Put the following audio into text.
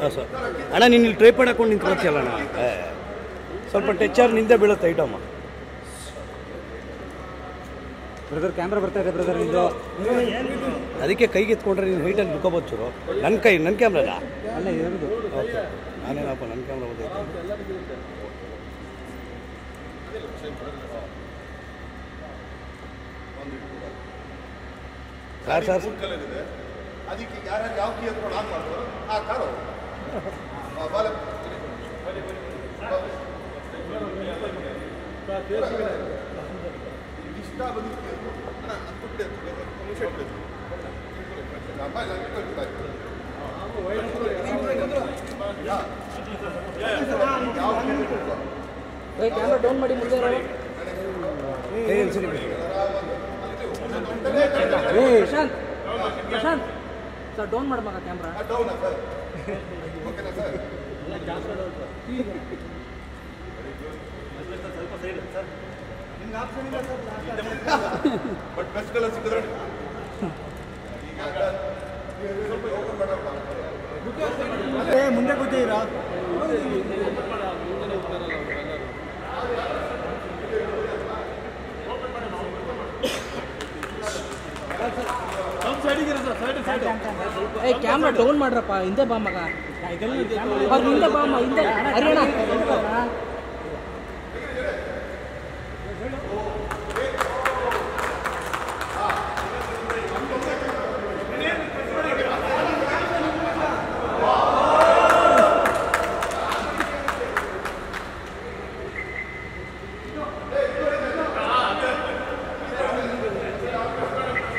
Sir ಅಣ್ಣ ನೀನು ಇಲ್ಲಿ ಟ್ರೈಪಾಡ್ ಹಾಕೊಂಡು ನಿಂತ್ಕೊಳ್ತೀಯಲ್ಲ ಅಣ್ಣ ಏ, ಸ್ವಲ್ಪ ಟೆಚ್ಚರ್ ನಿಂದೆ ಬೀಳುತ್ತೆ ಐಟಮ್ ಬ್ರದರ್ ಕ್ಯಾಮ್ರಾ ಬರ್ತಾ ಇದೆ ಬ್ರದರ್ ನಿಂದು ಅದಕ್ಕೆ ಕೈಗೆ ಎತ್ಕೊಂಡ್ರೆ ನೀನು ಹೈಟಲ್ಲಿ ದುಃಖಬೋದು ಚೂರು ನನ್ನ ಕೈ ನನ್ನ ಕ್ಯಾಮ್ರಾದ ಅಲ್ಲ ಇರೋದು ಓಕೆ ನಾನೇನಪ್ಪ ನನ್ನ ಕ್ಯಾಮ್ರಾ ಬಂದೈತೆ ಸರ್ ಸರ್ ಅದಕ್ಕೆ ಯಾರ್ಯಾರು ಯಾವ ಕೀ ಹತ್ಕೊಂಡು ಆನ್ ಮಾಡ್ತಾರೋ ಆ ಕಾರು ಆ ಬಾಲ ಇಷ್ಟ ಬಂದಿತ್ತು ಅಣ್ಣ ಅದು ಬಿಟ್ಟೆ ನಿಮಿಷ ಬಿಟ್ಟು ಅಪ್ಪ ಇಲ್ಲ ಇಟ್ಕೊಂಡು ಕ್ಯಾಮ್ರಾ ಡೌನ್ ಮಾಡಿ ಮುಂದೆ ಕೈಯಲ್ಲಿ ಸರಿ ಬಿಡಿ. ಪ್ರಶಾಂತ್ ಪ್ರಶಾಂತ್ ಸರ್ ಡೌನ್ ಮಾಡಿ ಮಗ ಕ್ಯಾಮ್ರಾ ಡೌನಾ ಸರ್ ಓಕೆನಾ ಸರ್ ಬಟ್ ಬೆಸ್ಟ್ ಕಲರ್ ಸಿಕ್ಕಿದ್ರೆ ಮುಂದೆ ಕೂತೀರಾ ಏ ಕ್ಯಾಮ್ರಾ ಡೌನ್ ಮಾಡ್ರಪ್ಪ ಹಿಂದೆ ಬಾ ಮಗ ಅವ್ರು ಹಿಂದೆ ಬಾ ಅಮ್ಮ ಹಿಂದೆ ಹರಿಯಾಣ